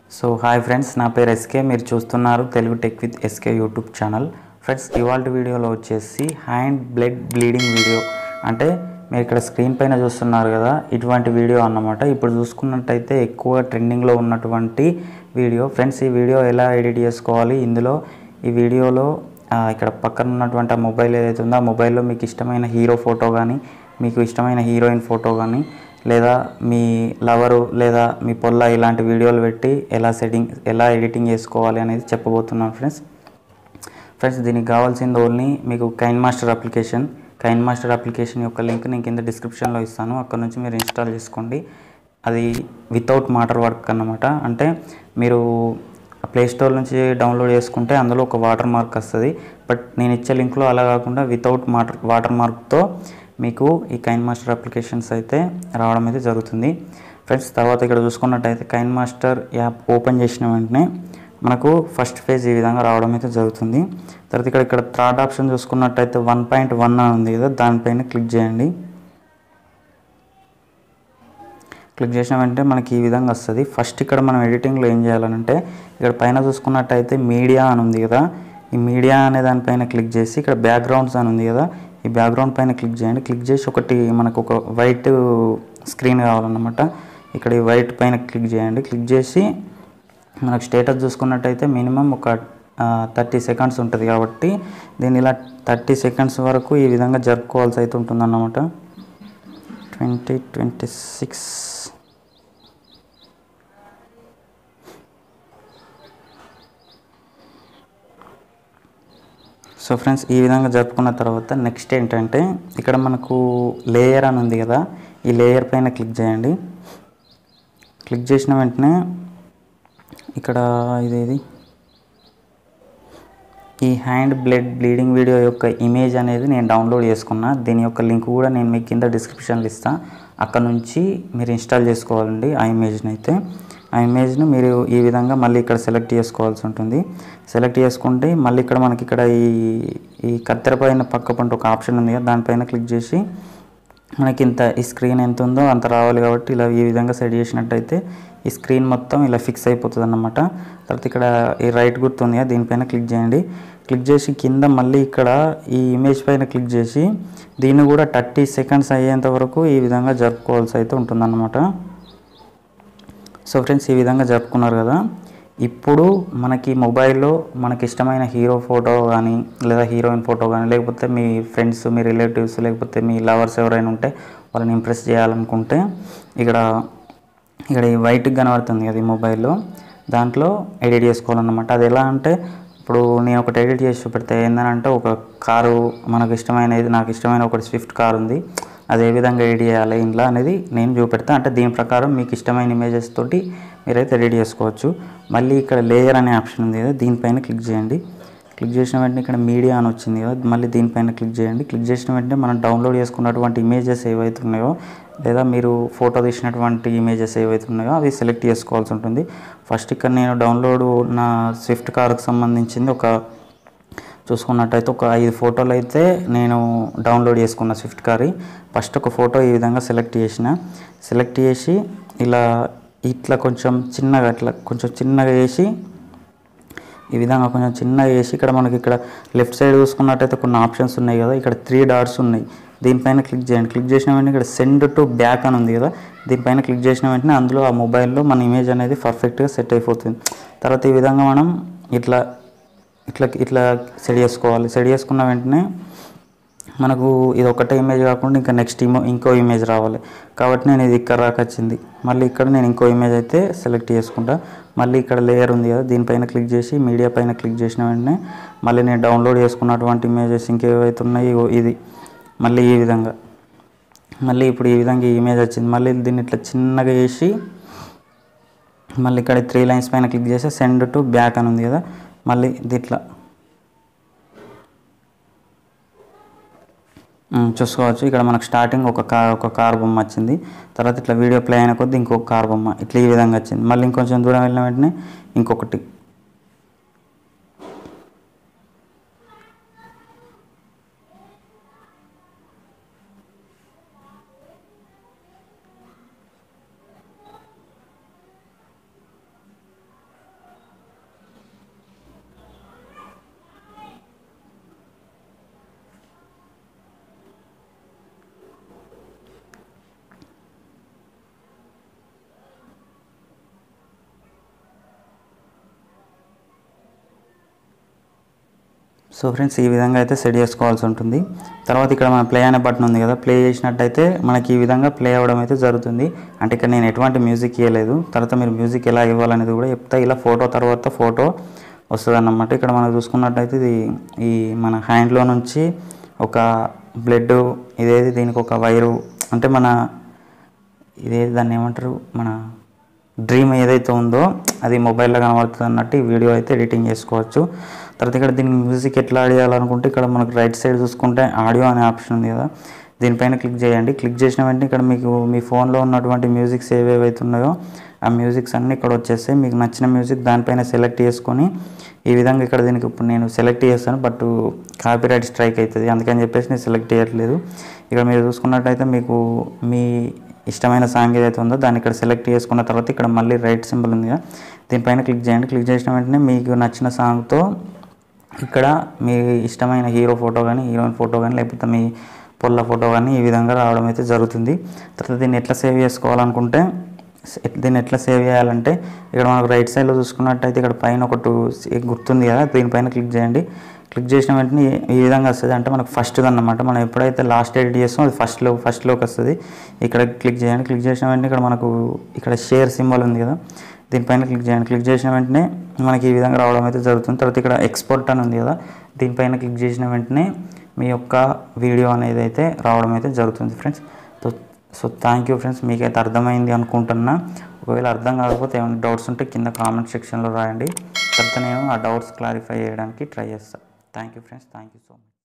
so hi friends నా పేరు SK మీరు చూస్తున్నారు Telugu tech with SK YouTube channel friends ఇవాళ వీడియోలో వచ్చేసి హ్యాండ్ బ్లడ్ బ్లీడింగ్ వీడియో అంటే మీరు ఇక్కడ స్క్రీన్ పైన చూస్తున్నారు కదా ఇటువంటి వీడియో అన్నమాట ఇప్పుడు చూసుకున్నట్టయితే ఎక్కువ ట్రెండింగ్లో ఉన్నటువంటి వీడియో ఫ్రెండ్స్ ఈ వీడియో ఎలా ఎడిట్ చేసుకోవాలి ఇందులో ఈ వీడియోలో ఆ, ఇక్కడ పక్కన ఉన్నటువంటి ఆ మొబైల్ ఏదైతే ఉందో ఆ మొబైల్లో మీకు ఇష్టమైన హీరో ఫోటో కానీ మీకు ఇష్టమైన హీరోయిన్ ఫోటో కానీ లేదా మీ లవరు లేదా మీ పొల్ల ఇలాంటి వీడియోలు పెట్టి ఎలా సెట్టింగ్ ఎలా ఎడిటింగ్ చేసుకోవాలి అనేది చెప్పబోతున్నాను ఫ్రెండ్స్ ఫ్రెండ్స్ దీనికి కావాల్సింది ఓన్లీ మీకు KineMaster application KineMaster application యొక్క లింక్ నేను కింద డిస్క్రిప్షన్లో ఇస్తాను అక్కడ నుంచి మీరు ఇన్స్టాల్ చేసుకోండి అది వితౌట్ వాటర్ వర్క్ అన్నమాట అంటే మీరు ప్లే స్టోర్ నుంచి డౌన్లోడ్ చేసుకుంటే అందులో ఒక వాటర్ మార్క్ వస్తుంది బట్ నేను ఇచ్చే లింక్లో అలా కాకుండా వితౌట్ వాటర్ వాటర్ మార్క్తో మీకు ఈ కైన్ మాస్టర్ అప్లికేషన్స్ అయితే రావడం అయితే జరుగుతుంది ఫ్రెండ్స్ తర్వాత ఇక్కడ చూసుకున్నట్టయితే కైన్ మాస్టర్ యాప్ ఓపెన్ చేసిన వెంటనే మనకు ఫస్ట్ ఫేజ్ ఈ విధంగా రావడం అయితే జరుగుతుంది తర్వాత ఇక్కడ ఇక్కడ థర్డ్ ఆప్షన్ చూసుకున్నట్టయితే వన్ పాయింట్ వన్ అని ఉంది కదా దానిపైన క్లిక్ చేయండి క్లిక్ చేసిన వెంటనే మనకి ఈ విధంగా వస్తుంది ఫస్ట్ ఇక్కడ మనం ఎడిటింగ్లో ఏం చేయాలంటే ఇక్కడ పైన చూసుకున్నట్టయితే మీడియా అని ఉంది కదా ఈ మీడియా అనే దానిపైన క్లిక్ చేసి ఇక్కడ బ్యాక్గ్రౌండ్స్ అని ఉంది కదా ఈ బ్యాక్గ్రౌండ్ పైన క్లిక్ చేయండి క్లిక్ చేసి ఒకటి మనకు ఒక వైట్ స్క్రీన్ కావాలన్నమాట ఇక్కడ ఈ వైట్ పైన క్లిక్ చేయండి క్లిక్ చేసి మనకు స్టేటస్ చూసుకున్నట్టయితే మినిమం ఒక థర్టీ సెకండ్స్ ఉంటుంది కాబట్టి దీన్ని ఇలా థర్టీ సెకండ్స్ వరకు ఈ విధంగా జరుపుకోవాల్సి అయితే ఉంటుందన్నమాట twenty twenty six so friends ఈ విధంగా జరుపుకున్న తర్వాత నెక్స్ట్ ఏంటంటే ఇక్కడ మనకు లేయర్ అని ఉంది కదా ఈ లేయర్ పైన క్లిక్ చేయండి క్లిక్ చేసిన వెంటనే ఇక్కడ ఇదేది ఈ హ్యాండ్ బ్లడ్ బ్లీడింగ్ వీడియో యొక్క ఇమేజ్ అనేది నేను డౌన్లోడ్ చేసుకున్నా దీని యొక్క లింక్ కూడా నేను మీకు కింద డిస్క్రిప్షన్లో ఇస్తాను అక్కడ నుంచి మీరు ఇన్స్టాల్ చేసుకోవాలండి ఆ ఇమేజ్ని అయితే ఆ ఇమేజ్ను మీరు ఈ విధంగా మళ్ళీ ఇక్కడ సెలెక్ట్ చేసుకోవాల్సి ఉంటుంది సెలెక్ట్ చేసుకుంటే మళ్ళీ ఇక్కడ మనకి ఇక్కడ ఈ ఈ కత్తెర పైన పక్క పంట ఒక ఆప్షన్ ఉంది కదా దానిపైన క్లిక్ చేసి మనకి ఇంత ఈ స్క్రీన్ ఎంత ఉందో అంత రావాలి కాబట్టి ఇలా ఈ విధంగా సెట్ చేసినట్టయితే ఈ స్క్రీన్ మొత్తం ఇలా ఫిక్స్ అయిపోతుంది అన్నమాట తర్వాత ఇక్కడ ఈ రైట్ గుర్తు ఉంది కదా దీనిపైన క్లిక్ చేయండి క్లిక్ చేసి కింద మళ్ళీ ఇక్కడ ఈ ఇమేజ్ పైన క్లిక్ చేసి దీన్ని కూడా థర్టీ సెకండ్స్ అయ్యేంత వరకు ఈ విధంగా జరుపుకోవాల్సి అయితే ఉంటుందన్నమాట సో ఫ్రెండ్స్ ఈ విధంగా జరుపుకున్నారు కదా ఇప్పుడు మనకి మొబైల్లో మనకి ఇష్టమైన హీరో ఫోటో కానీ లేదా హీరోయిన్ ఫోటో కానీ లేకపోతే మీ ఫ్రెండ్స్ మీ రిలేటివ్స్ లేకపోతే మీ లవర్స్ ఎవరైనా ఉంటే వాళ్ళని ఇంప్రెస్ చేయాలనుకుంటే ఇక్కడ ఇక్కడ ఈ వైట్కి కనబడుతుంది కదా ఈ మొబైల్లో దాంట్లో ఎడిట్ చేసుకోవాలన్నమాట అది ఎలా అంటే ఇప్పుడు నేను ఒకటి ఎడిట్ చేసి చూపెడితే ఏంటంటే ఒక కారు మనకు ఇష్టమైనది నాకు ఇష్టమైన ఒక స్విఫ్ట్ కార్ ఉంది అది ఏ విధంగా ఎడిట్ చేయాలి ఇంట్లో అనేది నేను చూపెడతా అంటే దీని ప్రకారం మీకు ఇష్టమైన ఇమేజెస్ తోటి మీరైతే ఎడిట్ చేసుకోవచ్చు మళ్ళీ ఇక్కడ లేయర్ అనే ఆప్షన్ ఉంది కదా దీనిపైన క్లిక్ చేయండి క్లిక్ చేసిన వెంటనే ఇక్కడ మీడియా అని వచ్చింది కదా మళ్ళీ దీనిపైన క్లిక్ చేయండి క్లిక్ చేసిన వెంటనే మనం డౌన్లోడ్ చేసుకున్నటువంటి ఇమేజెస్ ఏవైతే ఉన్నాయో లేదా మీరు ఫోటో తీసినటువంటి ఇమేజెస్ ఏవైతే ఉన్నాయో అవి సెలెక్ట్ చేసుకోవాల్సి ఉంటుంది ఫస్ట్ ఇక్కడ నేను డౌన్లోడ్ నా స్విఫ్ట్ కార్కి సంబంధించింది ఒక చూసుకున్నట్టయితే ఒక ఐదు ఫోటోలు అయితే నేను డౌన్లోడ్ చేసుకున్న స్విఫ్ట్ కార్ ఫస్ట్ ఒక ఫోటో ఈ విధంగా సెలెక్ట్ చేసిన సెలెక్ట్ చేసి ఇలా ఇట్లా కొంచెం చిన్నగా ఇట్లా కొంచెం చిన్నగా వేసి ఈ విధంగా కొంచెం చిన్నగా వేసి ఇక్కడ మనకి ఇక్కడ లెఫ్ట్ సైడ్ చూసుకున్నట్టయితే కొన్ని ఆప్షన్స్ ఉన్నాయి కదా ఇక్కడ త్రీ డాట్స్ ఉన్నాయి దీనిపైన క్లిక్ చేయండి క్లిక్ చేసిన వెంటనే ఇక్కడ సెండ్ టు బ్యాక్ అని ఉంది కదా దీనిపైన క్లిక్ చేసిన వెంటనే అందులో ఆ మొబైల్లో మన ఇమేజ్ అనేది పర్ఫెక్ట్గా సెట్ అయిపోతుంది తర్వాత ఈ విధంగా మనం ఇట్లా ఇట్లా ఇట్లా సెట్ చేసుకోవాలి సెట్ చేసుకున్న వెంటనే మనకు ఇది ఒకటే ఇమేజ్ కాకుండా ఇంకా నెక్స్ట్ ఇమో ఇంకో ఇమేజ్ రావాలి కాబట్టి నేను ఇది ఇక్కడ రాక వచ్చింది మళ్ళీ ఇక్కడ నేను ఇంకో ఇమేజ్ అయితే సెలెక్ట్ చేసుకుంటా మళ్ళీ ఇక్కడ లేయర్ ఉంది కదా దీనిపైన క్లిక్ చేసి మీడియా పైన క్లిక్ చేసిన వెంటనే మళ్ళీ నేను డౌన్లోడ్ చేసుకున్నటువంటి ఇమేజెస్ ఇంకేవైతే ఉన్నాయో ఇది మళ్ళీ ఈ విధంగా మళ్ళీ ఇప్పుడు ఈ విధంగా ఈ ఇమేజ్ వచ్చింది మళ్ళీ దీన్ని ఇట్లా చిన్నగా వేసి మళ్ళీ ఇక్కడ త్రీ లైన్స్ పైన క్లిక్ చేస్తే సెండ్ టు బ్యాక్ అని ఉంది కదా మళ్ళీ దీంట్లో ఉమ్, చూసుకోవచ్చు ఇక్కడ మనకు స్టార్టింగ్ ఒక కార్ ఒక కార్ బొమ్మ వచ్చింది తర్వాత ఇట్లా వీడియో ప్లే అయిన కొద్దీ ఇంకొక కార్ బొమ్మ ఇట్లా ఈ విధంగా వచ్చింది మళ్ళీ ఇంకొంచెం దూరం వెళ్ళిన వెంటనే ఇంకొకటి సో ఫ్రెండ్స్ ఈ విధంగా అయితే సెట్ చేసుకోవాల్సి ఉంటుంది తర్వాత ఇక్కడ మన ప్లే అనే బటన్ ఉంది కదా ప్లే చేసినట్టయితే మనకి ఈ విధంగా ప్లే అవ్వడం అయితే జరుగుతుంది అంటే ఇక్కడ నేను ఎటువంటి మ్యూజిక్ ఇవ్వలేదు తర్వాత మీరు మ్యూజిక్ ఎలా ఇవ్వాలనేది కూడా చెప్తా ఇలా ఫోటో తర్వాత ఫోటో వస్తుంది అన్నమాట ఇక్కడ మనం చూసుకున్నట్టయితే ఇది ఈ మన హ్యాండ్లో నుంచి ఒక బ్లడ్ ఇదేది దీనికి ఒక వైరు అంటే మన ఇదేది దాన్ని ఏమంటారు మన డ్రీమ్ ఏదైతే ఉందో అది మొబైల్లో కనబడుతుంది అన్నట్టు ఈ వీడియో అయితే ఎడిటింగ్ చేసుకోవచ్చు తర్వాత ఇక్కడ దీనికి మ్యూజిక్ ఎట్లా ఆడియాలనుకుంటే ఇక్కడ మనకు రైట్ సైడ్ చూసుకుంటే ఆడియో అనే ఆప్షన్ ఉంది కదా దీనిపైన క్లిక్ చేయండి క్లిక్ చేసిన వెంటనే ఇక్కడ మీకు మీ ఫోన్లో ఉన్నటువంటి మ్యూజిక్స్ ఏవేవైతే ఉన్నాయో ఆ మ్యూజిక్స్ అన్నీ ఇక్కడ వచ్చేస్తాయి మీకు నచ్చిన మ్యూజిక్ దానిపైన సెలెక్ట్ చేసుకొని ఈ విధంగా ఇక్కడ దీనికి ఇప్పుడు నేను సెలెక్ట్ చేస్తాను బట్ కాపీరైట్ స్ట్రైక్ అవుతుంది అందుకని చెప్పేసి నేను సెలెక్ట్ చేయట్లేదు ఇక్కడ మీరు చూసుకున్నట్టయితే మీకు మీ ఇష్టమైన సాంగ్ ఏదైతే ఉందో దాన్ని ఇక్కడ సెలెక్ట్ చేసుకున్న తర్వాత ఇక్కడ మళ్ళీ రైట్ సింబల్ ఉంది కదా దీనిపైన క్లిక్ చేయండి క్లిక్ చేసిన వెంటనే మీకు నచ్చిన సాంగ్తో ఇక్కడ మీ ఇష్టమైన హీరో ఫోటో కానీ హీరోయిన్ ఫోటో కానీ లేకపోతే మీ పొల్ల ఫోటో కానీ ఈ విధంగా రావడం అయితే జరుగుతుంది తర్వాత దీన్ని ఎట్లా సేవ్ చేసుకోవాలనుకుంటే ఎట్- దీన్ని ఎట్లా సేవ్ చేయాలంటే ఇక్కడ మనకు రైట్ సైడ్లో చూసుకున్నట్టయితే ఇక్కడ పైన ఒక టూ గుర్తుంది కదా దీనిపైన క్లిక్ చేయండి క్లిక్ చేసిన వెంటనే ఈ- ఈ విధంగా వస్తుంది అంటే మనకు ఫస్ట్ది అన్నమాట మనం ఎప్పుడైతే లాస్ట్ ఎడిట్ చేస్తామో అది ఫస్ట్లో ఫస్ట్లోకి వస్తుంది ఇక్కడ క్లిక్ చేయండి క్లిక్ చేసిన వెంటనే ఇక్కడ మనకు ఇక్కడ షేర్ సింబల్ ఉంది కదా దీనిపైన క్లిక్ చేయండి క్లిక్ చేసిన వెంటనే మనకి ఈ విధంగా రావడం అయితే జరుగుతుంది తర్వాత ఇక్కడ ఎక్స్పోర్ట్ అని ఉంది కదా దీనిపైన క్లిక్ చేసిన వెంటనే మీ యొక్క వీడియో అనేది అయితే రావడం అయితే జరుగుతుంది friends so so thank you friends మీకైతే అర్థమైంది అనుకుంటున్నా ఒకవేళ అర్థం కాకపోతే ఏమైనా డౌట్స్ ఉంటే కింద కామెంట్ సెక్షన్లో రాయండి తర్వాత నేను ఆ డౌట్స్ క్లారిఫై చేయడానికి ట్రై చేస్తాను thank you friends thank you so much